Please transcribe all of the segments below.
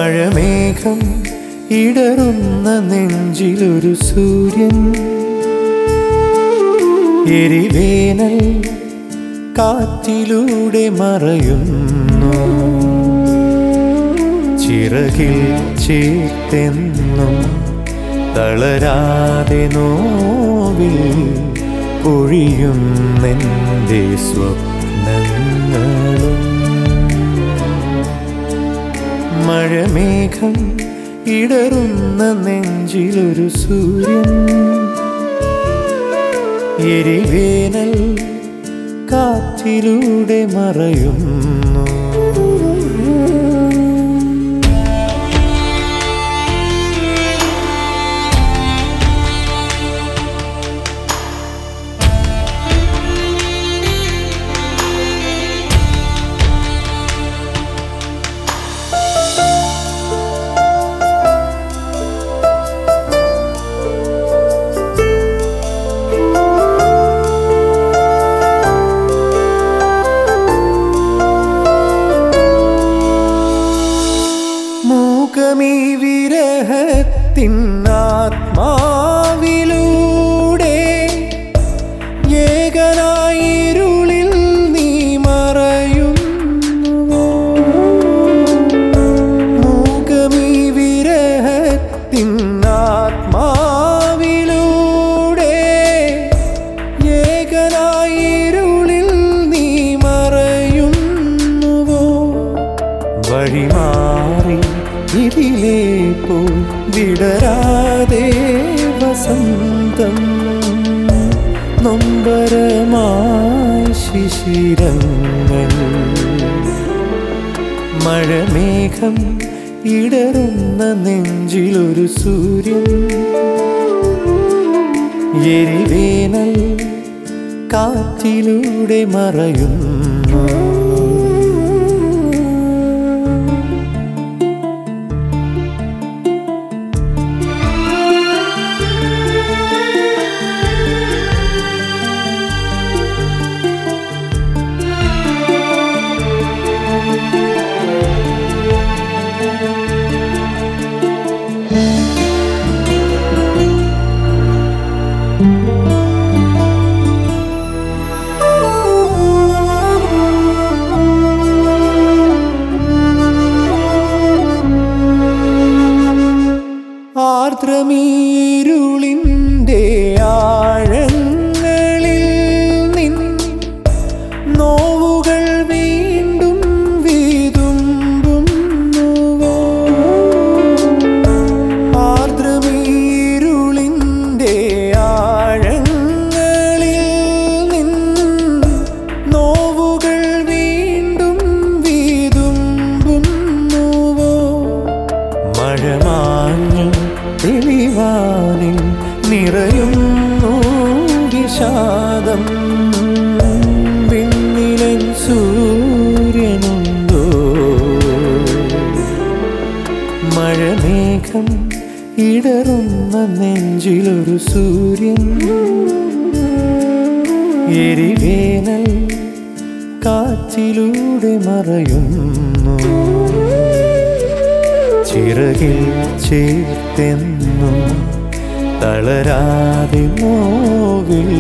മഴമേഘം ഇടറുന്ന നെഞ്ചിലൊരു സൂര്യൻ എരിവേനൽ കാറ്റിലൂടെ മറയുന്നു ചിറകിൽ ചേർത്തെന്നും തളരാതെ നോവിൽ പൊഴിയുന്നെൻ്റെ സ്വപ്നങ്ങളും മഴമേഘം ഇടറുന്ന നെഞ്ചിലൊരു സൂര്യൻ എരിവേനൽ കാറ്റിലൂടെ മറയുന്നു മൂകമീ വിരഹത്തിനാത്മാവിലൂടെ ഏകനായിരുളിൽ നീ മറയുന്നുവോ മൂകമീ വിരഹത്തിനാത്മാവിലൂടെ ഏകനായിരുളിൽ നീ മറയുന്നുവോ വഴിമാറി ഇതിലേ പോൽ വിടരാതെ വസന്തം നൊമ്പരമായി ശിശിരങ്ങൾ മഴമേഘം ഇടറുന്ന നെഞ്ചിലൊരു സൂര്യൻ എരിവേനൽ കാറ്റിലൂടെ മറയുന്നു ആർദ്രമീരുളിൻ്റെ ആഴങ്ങളിൽ നിൻ നോവുകൾ വീണ്ടും വീതുമ്പുന്നുവോ ആർദ്രമീരുളിൻ്റെ ആഴങ്ങളിൽ നിൻ നോവുകൾ വീണ്ടും വീതുമ്പുന്നുവോ മഴമാഞ്ഞു തെളിവാനിൽ നിറയുന്നു വിഷാദം വിണ്ണിലൻ സൂര്യനുണ്ടോ മഴമേഘം ഇടറുന്ന നെഞ്ചിലൊരു സൂര്യൻ എരിവേനൽ കാറ്റിലൂടെ മറയുന്നു ചിറകിൽ ചേർത്തെന്നും തളരാതെ നോവിൽ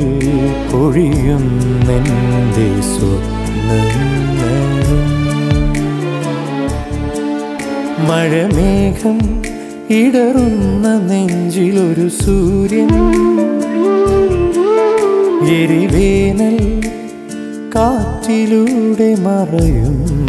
പൊഴിയുന്നെൻ്റെ സ്വപ്നങ്ങളും മഴമേഘം ഇടറുന്ന നെഞ്ചിലൊരു സൂര്യൻ എരിവേനൽ കാറ്റിലൂടെ മറയും